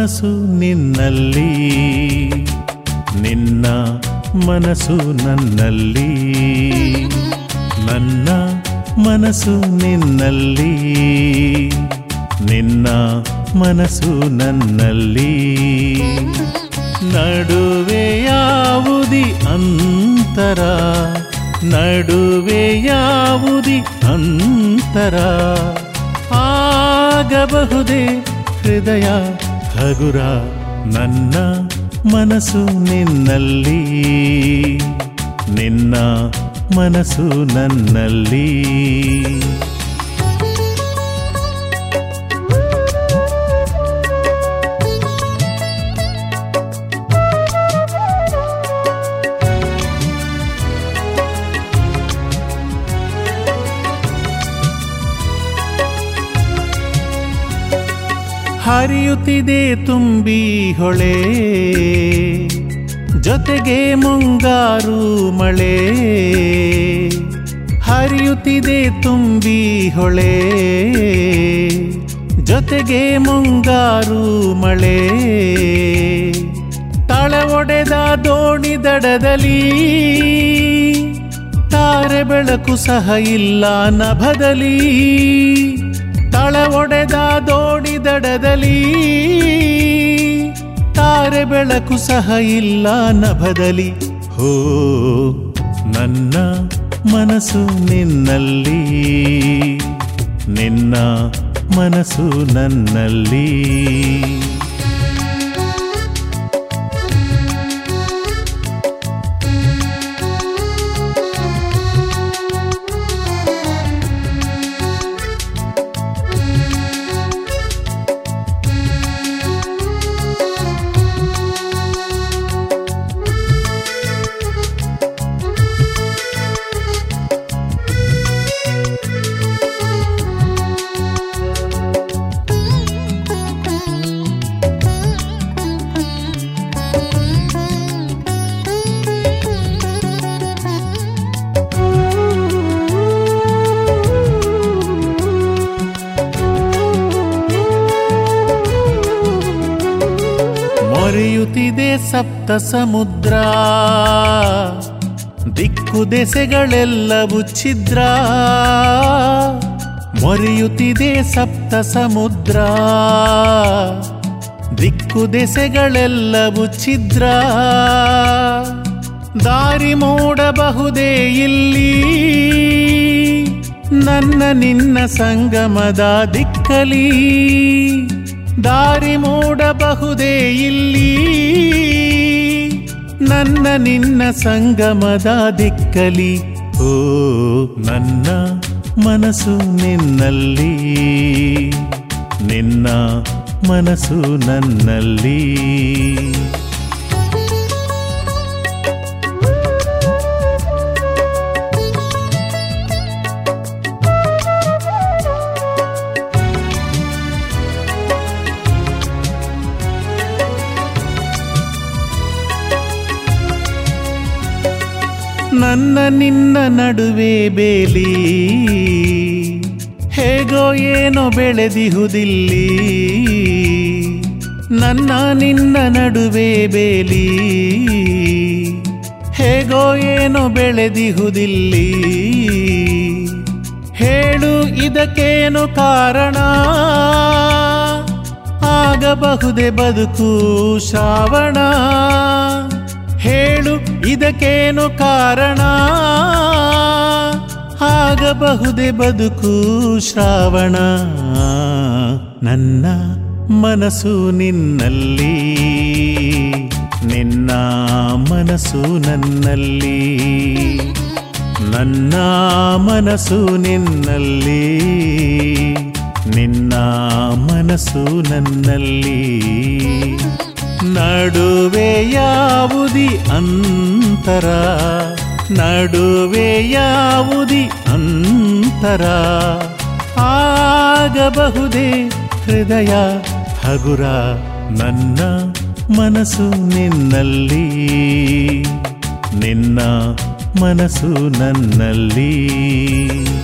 ಮನಸ್ಸು ನಿನ್ನಲ್ಲಿ ನಿನ್ನ ಮನಸ್ಸು ನನ್ನಲ್ಲಿ ನನ್ನ ಮನಸ್ಸು ನಿನ್ನಲ್ಲಿ ನಿನ್ನ ಮನಸ್ಸು ನನ್ನಲ್ಲಿ ನಡುವೆ ಯಾವುದಿ ಅಂತರ ನಡುವೆ ಯಾವುದಿ ಅಂತರ ಆಗಬಹುದೇ ಹೃದಯ ಹಗುರ ನನ್ನ ಮನಸ್ಸು ನಿನ್ನಲ್ಲಿ ನಿನ್ನ ಮನಸ್ಸು ನನ್ನಲ್ಲಿ ಹರಿಯುತ್ತಿದೆ ತುಂಬಿ ಹೊಳೆ ಜೊತೆಗೆ ಮುಂಗಾರು ಮಳೆ ಹರಿಯುತ್ತಿದೆ ತುಂಬಿ ಹೊಳೆ ಜೊತೆಗೆ ಮುಂಗಾರು ಮಳೆ ತಳ ಒಡೆದ ದೋಣಿ ದಡದಲ್ಲಿ ತಾರೆ ಬೆಳಕು ಸಹ ಇಲ್ಲ ನಭದಲ್ಲಿ ತಳ ಒಡೆದ ದೋಣಿ ದಡದಲ್ಲಿ ತಾರೆ ಬೆಳಕು ಸಹ ಇಲ್ಲ ನಭದಲ್ಲಿ ಹೋ ನನ್ನ ಮನಸ್ಸು ನಿನ್ನಲ್ಲಿ ನಿನ್ನ ಮನಸ್ಸು ನನ್ನಲ್ಲಿ ಮೊರೆಯುತ್ತಿದೆ ಸಪ್ತ ಸಮುದ್ರ ದಿಕ್ಕು ದೆಸೆಗಳೆಲ್ಲವೂ ಛಿದ್ರ ಮೊರೆಯುತ್ತಿದೆ ಸಪ್ತ ಸಮುದ್ರ ದಿಕ್ಕು ದೆಸೆಗಳೆಲ್ಲವೂ ಛಿದ್ರ ದಾರಿ ಮೂಡಬಹುದೇ ಇಲ್ಲಿ ನನ್ನ ನಿನ್ನ ಸಂಗಮದ ದಿಕ್ಕಲಿ ದಾರಿ ಮೂಡಬಹುದೇ ಇಲ್ಲಿ ನನ್ನ ನಿನ್ನ ಸಂಗಮದ ದಿಕ್ಕಲಿ ಓ ನನ್ನ ಮನಸ್ಸು ನಿನ್ನಲ್ಲಿ ನಿನ್ನ ಮನಸ್ಸು ನನ್ನಲ್ಲಿ ನನ್ನ ನಿನ್ನ ನಡುವೆ ಬೇಲಿ ಹೇಗೋ ಏನೋ ಬೆಳೆದಿಹುದಿಲ್ಲಿ ನನ್ನ ನಿನ್ನ ನಡುವೆ ಬೇಲಿ ಹೇಗೋ ಏನೋ ಬೆಳೆದಿಹುದಿಲ್ಲಿ ಹೇಳು ಇದಕ್ಕೇನು ಕಾರಣ ಆಗಬಹುದೇ ಬದುಕು ಶ್ರಾವಣ ಹೇಳು ಇದಕ್ಕೇನು ಕಾರಣ ಆಗಬಹುದೇ ಬದುಕು ಶ್ರಾವಣ ನನ್ನ ಮನಸ್ಸು ನಿನ್ನಲ್ಲಿ ನಿನ್ನ ಮನಸ್ಸು ನನ್ನಲ್ಲಿ ನನ್ನ ಮನಸ್ಸು ನಿನ್ನಲ್ಲಿ ನಿನ್ನ ಮನಸ್ಸು ನನ್ನಲ್ಲಿ ನಡುವೆ ಯಾವುದಿ ಅಂತರ ನಡುವೆ ಯಾವುದಿ ಅಂತರ ಆಗಬಹುದೇ ಹೃದಯ ಹಗುರ ನನ್ನ ಮನಸ್ಸು ನಿನ್ನಲ್ಲಿ ನಿನ್ನ ಮನಸ್ಸು ನನ್ನಲ್ಲಿ